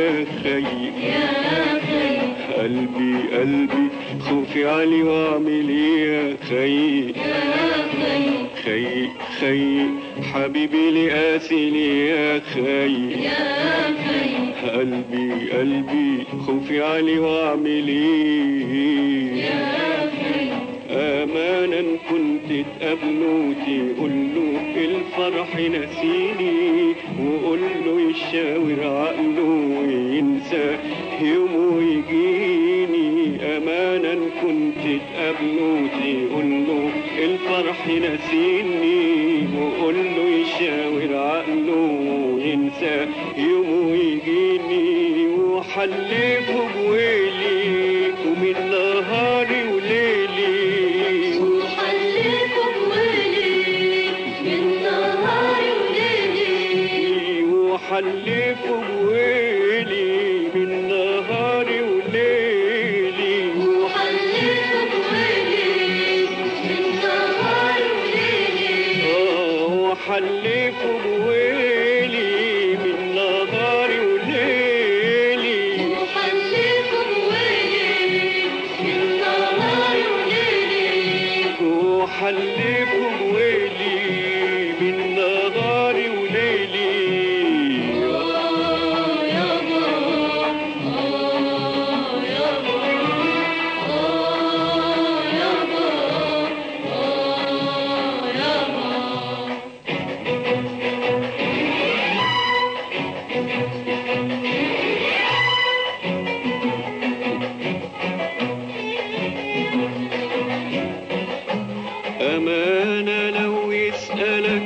يا خي يا خي قلبي قلبي خوفي علي واعمل ايه يا خي يا خي خي خي حبيبي لي قاسي لي يا خي يا خي قلبي قلبي خوفي علي واعمل ايه يا خي امانا كنت تقابله تقول له الفرح نسيني وقول له يشاور عقله وينسى يوم ويجيني امانا كنت تقابله تقول له الفرح نسيني وقول له يشاور عقله وينسى يوم ويجيني وحلفه بويلي ومن نهاري وليلي وحلفه بويلي من نهار وليلي وحلفه بويلي من نهاري وليلي وحلفه بويلي من نهار وليلي آه وحلفه بويلي من نهاري وليلي وحلفه بويلي من نهار وليلي وحلفه بويلي من نهاري وليلي آه يابا آه يابا آه يابا آه يابا أمانة لو يسألك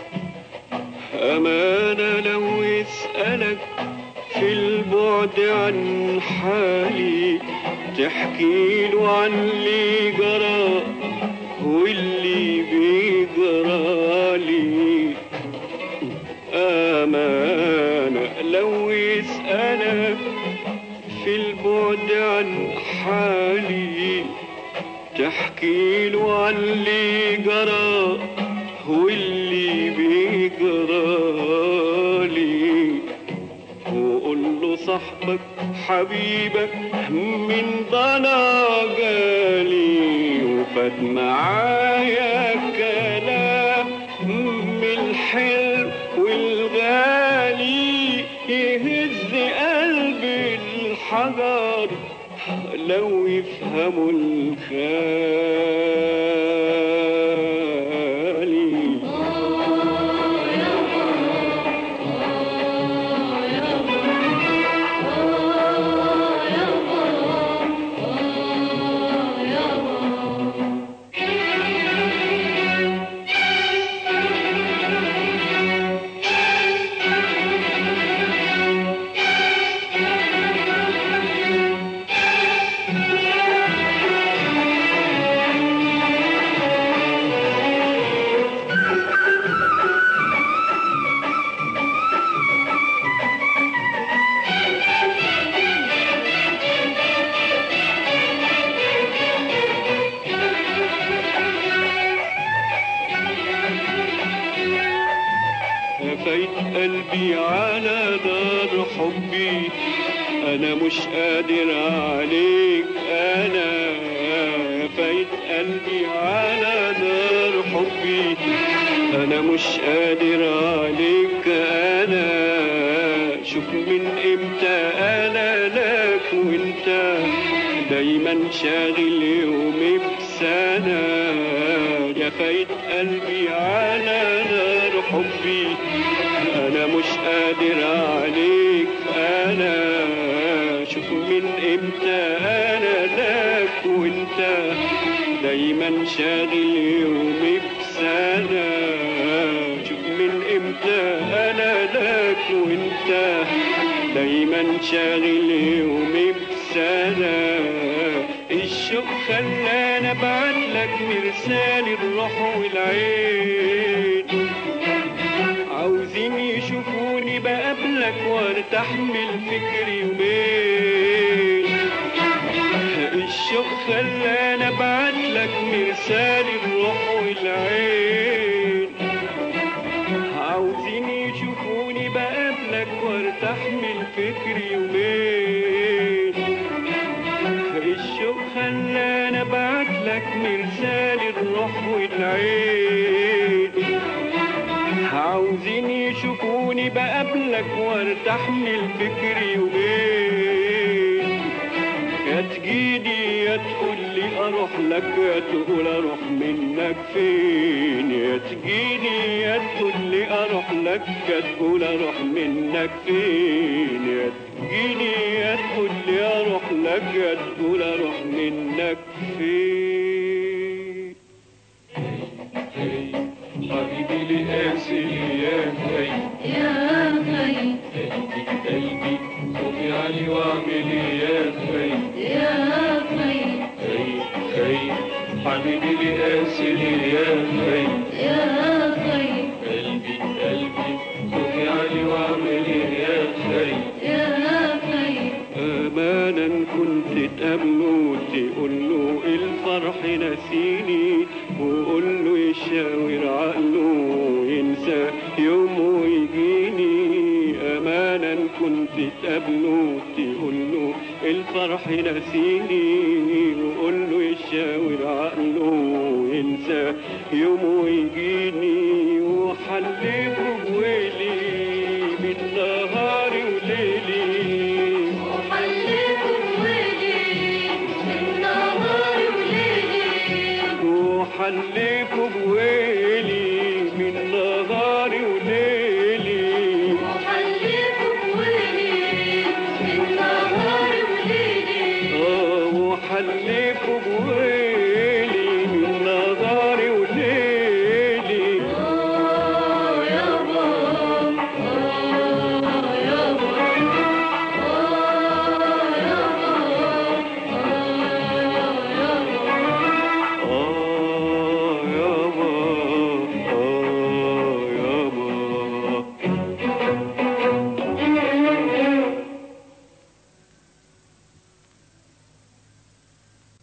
أمانة لو يسألك في البعد عن حالي تحكي له عن اللي جرى واللي بيجرالي أمانة لو يسألك في البعد عن حالي تحكي له عن اللي جرى واللي بيجرالي وقول له صاحبك حبيبك من ضنا جالي وفات معايا كلام من الحلو والغالي يهز قلب الحجر لو يفهموا الخالي فايت قلبي على دار حبي انا مش قادر عليك انا فايت قلبي على دار حبي انا مش قادر عليك انا شوف من امتى انا لك وانت دايما شاغل يومي بسنة يا فايت قلبي على نار حبي انا مش قادر عليك انا شوف من امتى انا لك وانت دايما شاغل يومي بسنة شوف من امتى انا لك وانت دايما شاغل يومي بسنة الشوق خلاني ابعت لك مرسال الروح والعين عاوزين يشوفوني بقابلك وارتاح من الفكر يومين الشوق خلاني ابعت لك مرسال الروح والعين عاوزين يشوفوني بقابلك وارتاح من الفكر يومين العين عاوزين يشوفوني بقابلك وارتاح من الفكر يومين يا تجيني يا تقول لي اروح لك يا تقول اروح منك فين يا تجيني يا تقول لي اروح لك يا تقول اروح منك فين يا تجيني يا تقول لي اروح لك يا تقول اروح منك فين حبيبي لقاسي يا خي يا خي قلبي قلبي صوتي علي واعمل يا خي يا خي خي خي حبيبي لقاسي يا خي يا خي قلبي قلبي صوتي علي واعمل يا خي يا خي امانا كنت تقابله تقول له الفرح نسيني وقول له يشاور عقله ينسى يوم ويجيني امانا كنت تقابله تقول له الفرح نسيني وقول له يشاور عقله ينسى يوم ويجيني وحلفه بويلي بالنهار وليلي وحلكم ولي النهار وليلي وحلفوا بويلي من نهار وليلي وحلكم ولي النهار وليلي اه وحلفوا بويلي